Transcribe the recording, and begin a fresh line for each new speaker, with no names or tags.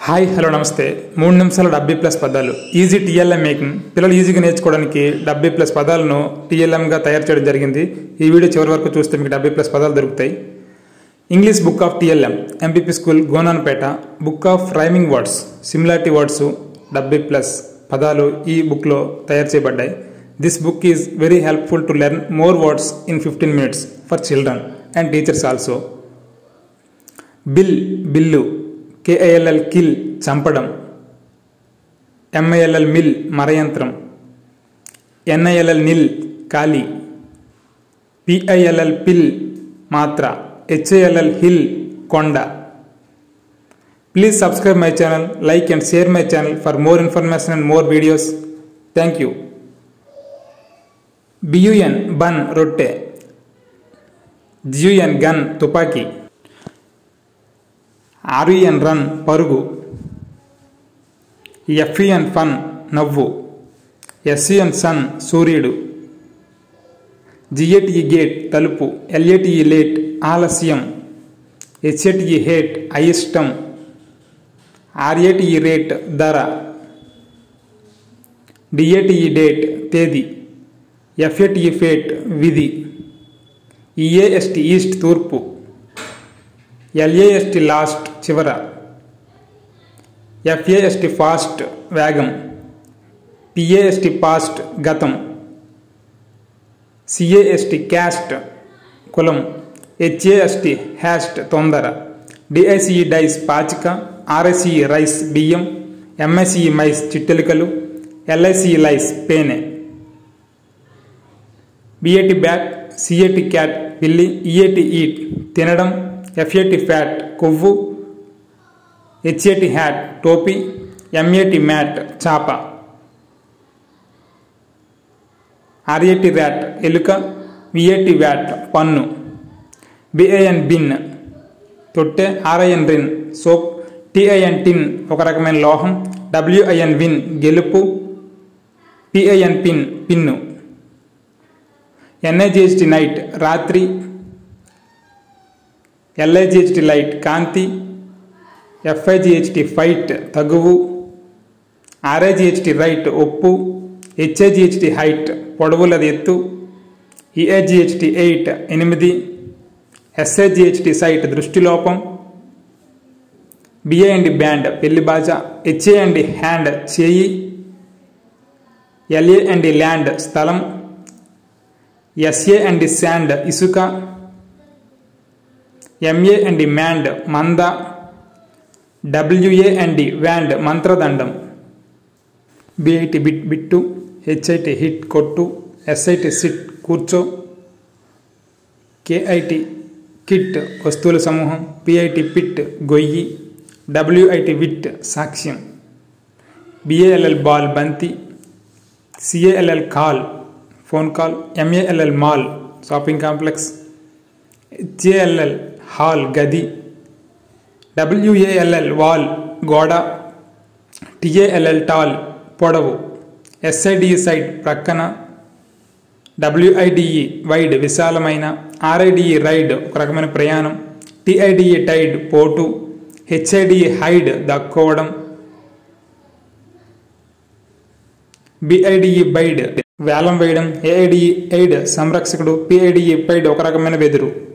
hi hello నమస్తే మూడు నిమిషాల డెబ్బై ప్లస్ పదాలు ఈజీ టీఎల్ఎం మేకింగ్ పిల్లలు ఈజీగా నేర్చుకోవడానికి డెబ్బై ప్లస్ పదాలను టీఎల్ఎంగా తయారు చేయడం జరిగింది ఈ వీడియో చివరి వరకు చూస్తే మీకు డెబ్బై ప్లస్ పదాలు దొరుకుతాయి English book of TLM MPP school Gonanpeta book of rhyming words similarity words డెబ్బై ప్లస్ పదాలు ఈ బుక్లో తయారు చేయబడ్డాయి this book is very helpful to learn more words in fifteen minutes for children and teachers also bill bill K I L L kill చంపడం M I L L mill మరయంత్రం N I L L nil ఖాళీ P I L L pill మాత్ర హెచ్ఐఎల్ఎల్ హిల్ కొండ please subscribe my channel like and share my channel for more information and more videos thank you B U N bun రొట్టె G U N gun తుపాకీ R U N run పరుగు F E N fun నవ్వు S E N sun సూర్యుడు G A T E gate తలుపు ఎల్ఏటిఈ late ఆలస్యం హెచ్ఏటిఈ hate అయిష్టం ఆర్ఏటిఈ rate ధర డిఏటిఈ date తేదీ ఎఫ్ఏటిఈ fate విధి ఈఏఎస్టి ఈస్ట్ తూర్పు ఎల్ఏఎస్టి లాస్ట్ చివర ఎఫ్ఏఎస్టి ఫాస్ట్ వేగం పిఏఎస్టి పాస్ట్ గతం సిఏఎస్టి క్యాస్ట్ కులం హెచ్ఏఎస్టి హ్యాస్ట్ తొందర డిఐసిఈ డైస్ పాచిక ఆర్ఐసిఈ రైస్ బియ్యం ఎంఐసిఈ మైస్ చిట్టెలికలు ఎల్ఐసిఈ లైస్ పేనె బిఏటి బ్యాట్ సిఏటి క్యాట్ పిల్లి ఈఏటి ఈట్ తినడం ఎఫ్ఏటి ఫ్యాట్ కొవ్వు హెచ్ఏటి హ్యాట్ టోపీ ఎంఏటి మ్యాట్ చాప ఆర్ఏటి ర్యాట్ ఎలుక విఏటి వ్యాట్ పన్ను బిఐఎన్ బిన్ తొట్టె R I N Rin soap T I N tin ఒక రకమైన లోహం డబ్ల్యూఐఎన్ విన్ గెలుపు P I N pin pin N I G H T night రాత్రి ఎల్ఐజిహెచ్టి లైట్ కాంతి ఎఫ్ఐజిహెచ్టి ఫైట్ తగువు ఆర్ఐజిహెచ్టి రైట్ ఒప్పు హెచ్ఐజిహెచ్టి హైట్ పొడవులది ఎత్తు ఈఐజిహెచ్టి ఎయిట్ ఎనిమిది ఎస్ఐజిహెచ్టి సైట్ దృష్టిలోపం బిఏ అండి బ్యాండ్ పెళ్లి బాజా హెచ్ఏ అండి హ్యాండ్ చేయి ఎల్ఏ అండి ల్యాండ్ స్థలం ఎస్ఏ అండి శాండ్ ఇసుక ఎంఏ అండ్ మ్యాండ్ మంద డబ్ల్యూఏ అండ్ వ్యాండ్ మంత్రదండం B I T bit bit H I T hit కొట్టు ఎస్ఐటి సిట్ కూర్చో కేఐటి కిట్ వస్తువుల సమూహం పిఐటి పిట్ గొయ్యి డబ్ల్యూఐటి విట్ సాక్ష్యం బిఏఎల్ఎల్ బాల్ బంతి C A L L call phone call M A L L mall shopping complex H A L L hall గది డబ్ల్యూఏఎల్ఎల్ వాల్ గోడ టిఏఎల్ఎల్ టాల్ పొడవు ఎస్ఐడిఈ సైడ్ ప్రక్కన డబ్ల్యూఐడిఈ వైడ్ విశాలమైన ఆర్ఐడిఈ రైడ్ ఒక రకమైన ప్రయాణం టిఐడిఈ టైడ్ పోటు హెచ్ఐడిఈ హైడ్ దక్కోవడం బిఐడిఈ బైడ్ వేలం వేయడం ఏఐడిఈ ఎయిడ్ సంరక్షకుడు పిఐడిఈ పైడ్ ఒక రకమైన వెదురు